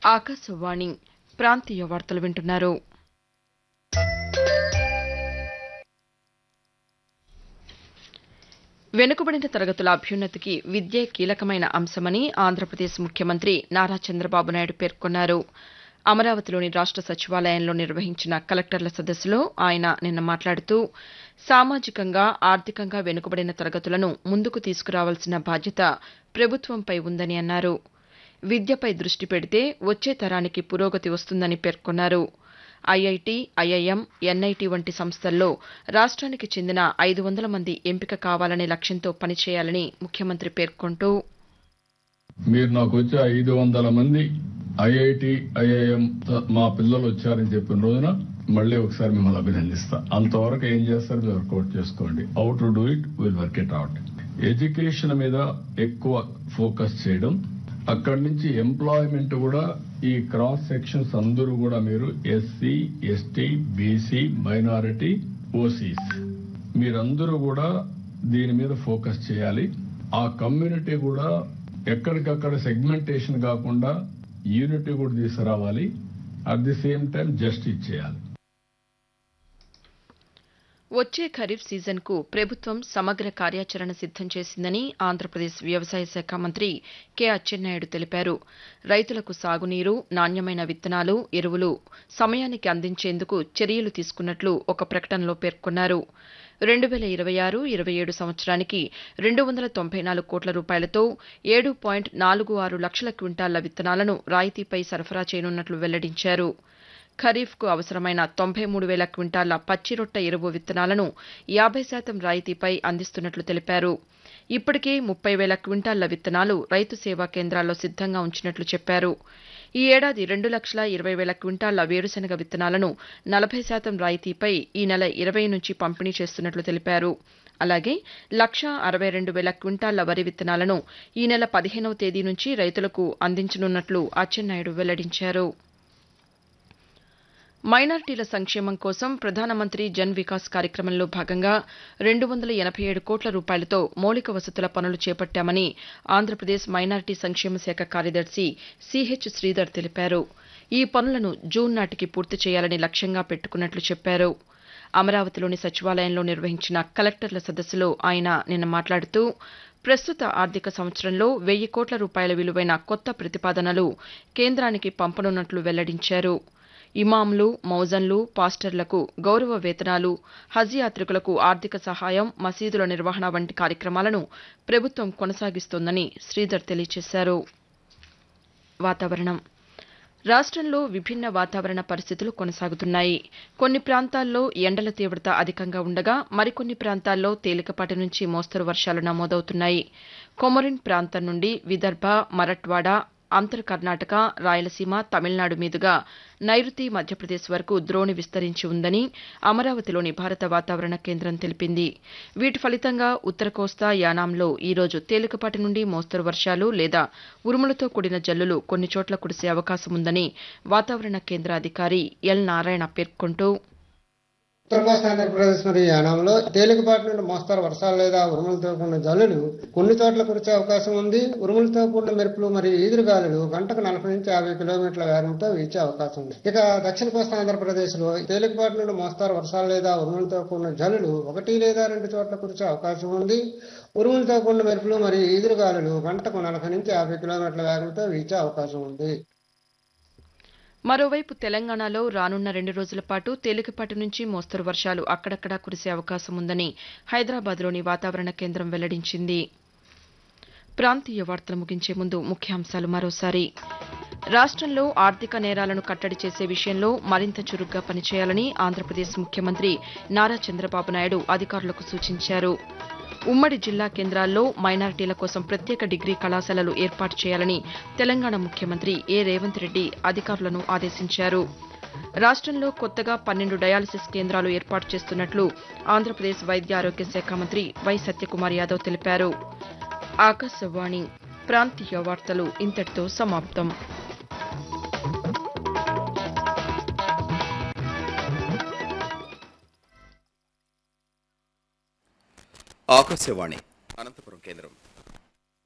ఆకాశవాణి ప్రాంతీయ వార్తలు వింటున్నారు వెనుకబడిన తరగతుల అభ్యున్నతికి విద్యే కీలకమైన అంశమని ఆంధ్రప్రదేశ్ ముఖ్యమంత్రి నారా చంద్రబాబు నాయుడు పేర్కొన్నారు అమరావతిలోని రాష్ట సచివాలయంలో నిర్వహించిన కలెక్టర్ల సదస్సులో ఆయన నిన్న మాట్లాడుతూ సామాజికంగా ఆర్థికంగా వెనుకబడిన తరగతులను ముందుకు తీసుకురావాల్సిన బాధ్యత ప్రభుత్వంపై ఉందని అన్నారు విద్యపై దృష్టి పెడితే వచ్చే తరానికి పురోగతి వస్తుందని పేర్కొన్నారు ఐఐటి ఐఐఎం ఎన్ఐటి వంటి సంస్థల్లో రాష్ట్రానికి చెందిన ఐదు వందల మంది ఎంపిక కావాలనే లక్ష్యంతో పనిచేయాలని ముఖ్యమంత్రి పేర్కొంటూ మీరు నాకు వచ్చే ఐదు వందల మంది ఐఐటి ఐఐఎం మా పిల్లలు వచ్చారని చెప్పిన రోజున మళ్ళీ ఒకసారి మిమ్మల్ని అభినందిస్తా అంతవరకు ఏం చేస్తారు మీరు వర్కౌట్ చేసుకోండి how to do it will work it out education మీద ఎక్కువ ఫోకస్ చేయడం అక్కడి నుంచి ఎంప్లాయ్మెంట్ కూడా ఈ క్రాస్ సెక్షన్స్ అందరూ కూడా మీరు SC ST BC minority OCs మీరందరూ కూడా దీని మీద ఫోకస్ చేయాలి ఆ కమ్యూనిటీ కూడా ఎక్కడికక్కడ సెగ్మెంటేషన్ కాకుండా యూనిటీ కూడా తీసుకురావాలి at the same time justice చేయాలి వచ్చే ఖరీఫ్ సీజన్కు ప్రభుత్వం సమగ్ర కార్యాచరణ సిద్దం చేసిందని ఆంధ్రప్రదేశ్ వ్యవసాయ శాఖ మంత్రి కె అచ్చెన్నాయుడు తెలిపారు రైతులకు సాగునీరు నాణ్యమైన విత్తనాలు ఎరువులు సమయానికి అందించేందుకు చర్యలు తీసుకున్నట్లు ఒక ప్రకటనలో పేర్కొన్నారు రెండు వేల ఇరవై ఆరు ఇరవై ఏడు సంవత్సరానికి రెండు వందల తొంభై నాలుగు కోట్ల రూపాయలతో ఏడు పాయింట్ నాలుగు ఆరు లక్షల క్వింటాళ్ల విత్తనాలను రాయితీపై సరఫరా చేయనున్నట్లు వెల్లడించారు ఖరీఫ్కు అవసరమైన తొంభై మూడు వేల క్వింటాళ్ల పచ్చిరొట్ట ఎరువు విత్తనాలను యాభై శాతం రాయితీపై అందిస్తున్నట్లు తెలిపారు ఇప్పటికే ముప్పై వేల క్వింటాళ్ల విత్తనాలు రైతు సేవా కేంద్రాల్లో సిద్దంగా ఉంచినట్లు చెప్పారు ఈ ఏడాది రెండు లక్షల ఇరవై వేల క్వింటాళ్ల వేరుశనగ విత్తనాలను నలభై శాతం రాయితీపై ఈ నెల ఇరవై నుంచి పంపిణీ చేస్తున్నట్లు తెలిపారు అలాగే లక్షా అరవై రెండు వేల క్వింటాళ్ల వరి విత్తనాలను ఈ నెల పదిహేనవ తేదీ నుంచి రైతులకు అందించనున్నట్లు అచ్చెన్నాయుడు వెల్లడించారు మైనార్టీల సంక్షేమం కోసం ప్రధానమంత్రి జన్ వికాస్ కార్యక్రమంలో భాగంగా రెండు వందల ఎనభై ఏడు కోట్ల రూపాయలతో మౌలిక వసతుల పనులు చేపట్టామని ఆంధ్రప్రదేశ్ మైనార్టీ సంక్షేమ శాఖ కార్యదర్శి సిహెచ్ శ్రీధర్ తెలిపారు ఈ పనులను జూన్ నాటికి పూర్తి చేయాలని లక్ష్యంగా పెట్టుకున్నట్లు చెప్పారు అమరావతిలోని సచివాలయంలో నిర్వహించిన కలెక్టర్ల సదస్సులో ఆయన నిన్న మాట్లాడుతూ ప్రస్తుత ఆర్థిక సంవత్సరంలో వెయ్యి కోట్ల రూపాయల విలువైన కొత్త ప్రతిపాదనలు కేంద్రానికి పంపనున్నట్లు వెల్లడించారు ఇమాంలు మౌజన్లు పాస్టర్లకు గౌరవ వేతనాలు హజ్ యాత్రికులకు ఆర్థిక సహాయం మసీదుల నిర్వహణ వంటి కార్యక్రమాలను ప్రభుత్వం కొనసాగిస్తోందని శ్రీధర్ తెలియజేశారు వాతావరణం రాష్ట్రంలో విభిన్న వాతావరణ పరిస్థితులు కొనసాగుతున్నాయి కొన్ని ప్రాంతాల్లో ఎండల తీవ్రత అధికంగా ఉండగా మరికొన్ని ప్రాంతాల్లో తేలికపాటి నుంచి మోస్తరు వర్షాలు నమోదవుతున్నాయి కొమరిన్ ప్రాంతం నుండి విదర్భ మరట్వాడ అంతర్ కర్ణాటక రాయలసీమ తమిళనాడు మీదుగా నైరుతి మధ్యప్రదేశ్ వరకు ద్రోణి విస్తరించి ఉందని అమరావతిలోని భారత వాతావరణ కేంద్రం తెలిపింది వీటి ఫలితంగా ఉత్తర కోస్తా యానాంలో ఈరోజు తేలికపాటి నుండి మోస్తరు వర్షాలు లేదా ఉరుములతో కూడిన జల్లులు కొన్ని చోట్ల కురిసే అవకాశం ఉందని వాతావరణ కేంద్ర అధికారి ఎల్ నారాయణ పేర్కొంటూ ఉత్తర కోస్తా ఆంధ్రప్రదేశ్ మరియు యానాంలో తేలికపాటి నుండి మోస్తారు వర్షాలు లేదా ఉరుములతో కూడిన జల్లులు కొన్ని చోట్ల కురిసే అవకాశం ఉంది ఉరుములతో కూడిన మెరుపులు మరియు ఈదురుగాలులు గంటకు నలభై నుంచి యాభై కిలోమీటర్ల వేగంతో వీచే అవకాశం ఉంది ఇక దక్షిణ కోస్తా ఆంధ్రప్రదేశ్ లో తేలికపాటి నుండి మోస్తారు వర్షాలు లేదా ఉరుములతో కూడిన జల్లులు ఒకటి లేదా రెండు చోట్ల కురిసే అవకాశం ఉంది ఉరుములతో కూడిన మెరుపులు మరియు ఈదురుగాలులు గంటకు నలభై నుంచి యాభై కిలోమీటర్ల వేగంతో వీచే అవకాశం ఉంది మరోవైపు తెలంగాణలో రానున్న రెండు రోజుల పాటు తేలికపాటి నుంచి మోస్తరు వర్షాలు అక్కడక్కడా కురిసే అవకాశం ఉందని హైదరాబాద్లోని వాతావరణ కేంద్రం వెల్లడించింది ప్రాంతీయ వార్తలు ముగించే ముందు ముఖ్యాంశాలు మరోసారి రాష్ట్రంలో ఆర్థిక నేరాలను కట్టడి చేసే విషయంలో మరింత చురుగ్గా పనిచేయాలని ఆంధ్రప్రదేశ్ ముఖ్యమంత్రి నారా చంద్రబాబు నాయుడు అధికారులకు సూచించారు ఉమ్మడి జిల్లా కేంద్రాల్లో మైనారిటీల కోసం ప్రత్యేక డిగ్రీ కళాశాలలు ఏర్పాటు చేయాలని తెలంగాణ ముఖ్యమంత్రి ఏ రేవంత్ రెడ్డి అధికారులను ఆదేశించారు రాష్ట్రంలో కొత్తగా పన్నెండు డయాలసిస్ కేంద్రాలు ఏర్పాటు చేస్తున్నట్లు ఆంధ్రప్రదేశ్ వైద్య ఆరోగ్య శాఖ మంత్రి వై సత్యకుమార్ యాదవ్ తెలిపారు ఆకాశవాణి ప్రాంతీయ వార్తలు ఇంతటితో సమాప్తం ఆకాశవాణి అనంతపురం కేంద్రం